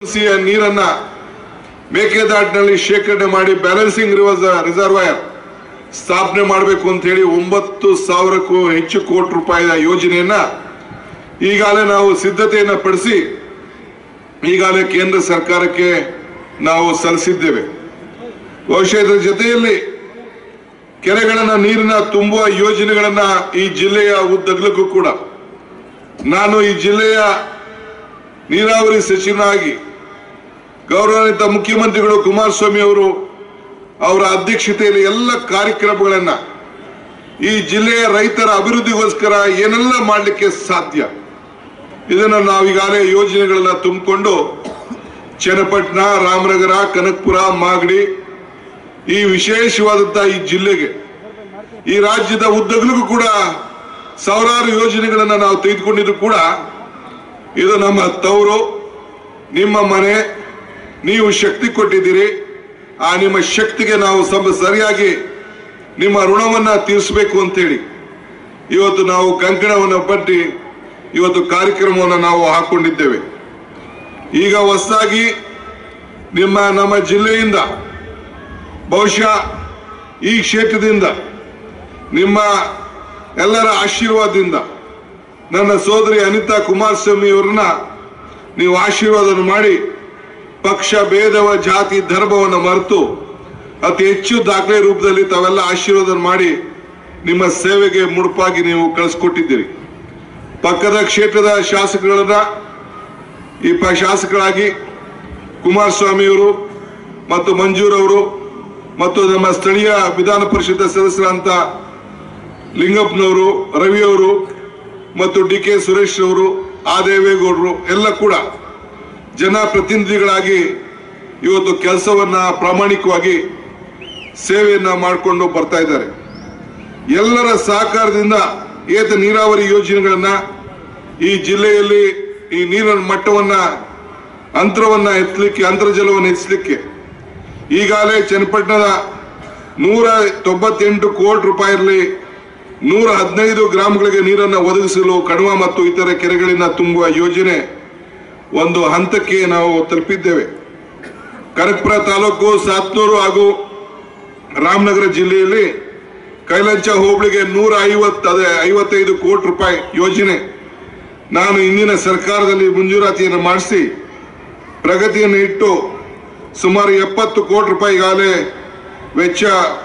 ಸಿಯ ನೀರನ್ನ ಮೇಕೆದಾಟಿನಲ್ಲಿ ಶೇಖರಣೆ ಮಾಡಿ ಬ್ಯಾಲೆನ್ಸಿಂಗ್ ರಿಸರ್ವಾಯರ್ ಸ್ಥಾಪನೆ ಮಾಡಬೇಕು ಅಂತ ಹೇಳಿ ಒಂಬತ್ತು ಸಾವಿರಕ್ಕೂ ಹೆಚ್ಚು ಕೋಟಿ ರೂಪಾಯಿಯ ಯೋಜನೆಯನ್ನ ಈಗಾಗಲೇ ನಾವು ಸಿದ್ಧತೆಯನ್ನ ಪಡಿಸಿ ಈಗಾಗಲೇ ಕೇಂದ್ರ ಸರ್ಕಾರಕ್ಕೆ ನಾವು ಸಲ್ಲಿಸಿದ್ದೇವೆ ಬಹುಶಃ ಇದರ ಜೊತೆಯಲ್ಲಿ ಕೆರೆಗಳನ್ನ ನೀರಿನ ತುಂಬುವ ಯೋಜನೆಗಳನ್ನ ಈ ಜಿಲ್ಲೆಯ ಉದ್ದಗಲಕ್ಕೂ ಕೂಡ ನಾನು ಈ ಜಿಲ್ಲೆಯ ನೀರಾವರಿ ಸಚಿವನಾಗಿ ಗೌರವಾನ್ವಿತ ಮುಖ್ಯಮಂತ್ರಿಗಳು ಕುಮಾರಸ್ವಾಮಿ ಅವರು ಅವರ ಅಧ್ಯಕ್ಷತೆಯಲ್ಲಿ ಎಲ್ಲ ಕಾರ್ಯಕ್ರಮಗಳನ್ನ ಈ ಜಿಲ್ಲೆಯ ರೈತರ ಅಭಿವೃದ್ಧಿಗೋಸ್ಕರ ಏನೆಲ್ಲ ಮಾಡಲಿಕ್ಕೆ ಸಾಧ್ಯ ಇದನ್ನು ನಾವು ಈಗಾಗಲೇ ಯೋಜನೆಗಳನ್ನ ತುಂಬಿಕೊಂಡು ಚನ್ನಪಟ್ಟಣ ರಾಮನಗರ ಕನಕಪುರ ಮಾಗಡಿ ಈ ವಿಶೇಷವಾದಂತಹ ಈ ಜಿಲ್ಲೆಗೆ ಈ ರಾಜ್ಯದ ಉದ್ದಗಲಿಗೂ ಕೂಡ ಸಾವಿರಾರು ಯೋಜನೆಗಳನ್ನ ನಾವು ತೆಗೆದುಕೊಂಡಿದ್ದು ಕೂಡ ಇದು ನಮ್ಮ ತವರು ನಿಮ್ಮ ಮನೆ ನೀವು ಶಕ್ತಿ ಕೊಟ್ಟಿದ್ದೀರಿ ಆ ನಿಮ್ಮ ಶಕ್ತಿಗೆ ನಾವು ಸಮ ಸರಿಯಾಗಿ ನಿಮ್ಮ ಋಣವನ್ನ ತೀರಿಸಬೇಕು ಅಂತೇಳಿ ಇವತ್ತು ನಾವು ಕಂಕಣವನ್ನು ಪಟ್ಟಿ ಇವತ್ತು ಕಾರ್ಯಕ್ರಮವನ್ನು ನಾವು ಹಾಕೊಂಡಿದ್ದೇವೆ ಈಗ ಹೊಸದಾಗಿ ನಿಮ್ಮ ನಮ್ಮ ಜಿಲ್ಲೆಯಿಂದ ಬಹುಶಃ ಈ ಕ್ಷೇತ್ರದಿಂದ ನಿಮ್ಮ ಎಲ್ಲರ ಆಶೀರ್ವಾದದಿಂದ ನನ್ನ ಸೋದರಿ ಅನಿತಾ ಕುಮಾರಸ್ವಾಮಿ ಅವರನ್ನ ನೀವು ಆಶೀರ್ವಾದ ಮಾಡಿ ಪಕ್ಷ ಭೇದವ ಜಾತಿ ಧರ್ಮವನ್ನು ಮರೆತು ಅತಿ ಹೆಚ್ಚು ದಾಖಲೆ ರೂಪದಲ್ಲಿ ತಾವೆಲ್ಲ ಆಶೀರ್ವಾದ ಮಾಡಿ ನಿಮ್ಮ ಸೇವೆಗೆ ಮುಡುಪಾಗಿ ನೀವು ಕಳಿಸ್ಕೊಟ್ಟಿದ್ದೀರಿ ಪಕ್ಕದ ಕ್ಷೇತ್ರದ ಶಾಸಕಗಳನ್ನ ಈ ಪ ಶಾಸಕರಾಗಿ ಕುಮಾರಸ್ವಾಮಿ ಅವರು ಮತ್ತು ಮಂಜೂರ್ ಅವರು ಮತ್ತು ನಮ್ಮ ಸ್ಥಳೀಯ ವಿಧಾನ ಪರಿಷತ್ ಸದಸ್ಯರಂತ ಲಿಂಗಪ್ಪನವರು ರವಿ ಅವರು ಮತ್ತು ಡಿ ಕೆ ಸುರೇಶ್ ಅವರು ಆ ದೇವೇಗೌಡರು ಎಲ್ಲ ಕೂಡ ಜನಪ್ರತಿನಿಧಿಗಳಾಗಿ ಇವತ್ತು ಕೆಲಸವನ್ನ ಪ್ರಾಮಾಣಿಕವಾಗಿ ಸೇವೆಯನ್ನ ಮಾಡಿಕೊಂಡು ಬರ್ತಾ ಇದ್ದಾರೆ ಎಲ್ಲರ ಸಹಕಾರದಿಂದ ಏತ ನೀರಾವರಿ ಯೋಜನೆಗಳನ್ನ ಈ ಜಿಲ್ಲೆಯಲ್ಲಿ ಈ ನೀರಿನ ಮಟ್ಟವನ್ನ ಅಂತರವನ್ನ ಎತ್ತಲಿಕ್ಕೆ ಅಂತರ್ಜಲವನ್ನು ಹೆಚ್ಚಲಿಕ್ಕೆ ಈಗಾಗಲೇ ಚನ್ನಪಟ್ಟಣದ ನೂರ ತೊಂಬತ್ತೆಂಟು ಕೋಟಿ ರೂಪಾಯಿಯಲ್ಲಿ ನೂರ ಹದಿನೈದು ಗ್ರಾಮಗಳಿಗೆ ನೀರನ್ನು ಒದಗಿಸಲು ಕಣವ ಮತ್ತು ಇತರ ಕೆರೆಗಳಿಂದ ತುಂಬುವ ಯೋಜನೆ ಒಂದು ಹಂತಕ್ಕೆ ನಾವು ತಲುಪಿದ್ದೇವೆ ಕನಕಪುರ ತಾಲೂಕು ಸಾತ್ನೂರು ಹಾಗೂ ರಾಮನಗರ ಜಿಲ್ಲೆಯಲ್ಲಿ ಕೈಲಂಚ ಹೋಬಳಿಗೆ ನೂರ ಐವತ್ತು ಅದೇ ಐವತ್ತೈದು ಕೋಟಿ ರೂಪಾಯಿ ಯೋಜನೆ ನಾನು ಇಂದಿನ ಸರ್ಕಾರದಲ್ಲಿ ಮಂಜೂರಾತಿಯನ್ನು ಮಾಡಿಸಿ ಪ್ರಗತಿಯನ್ನು ಇಟ್ಟು ಸುಮಾರು ಎಪ್ಪತ್ತು ಕೋಟಿ ರೂಪಾಯಿ ಈಗಾಗಲೇ ವೆಚ್ಚ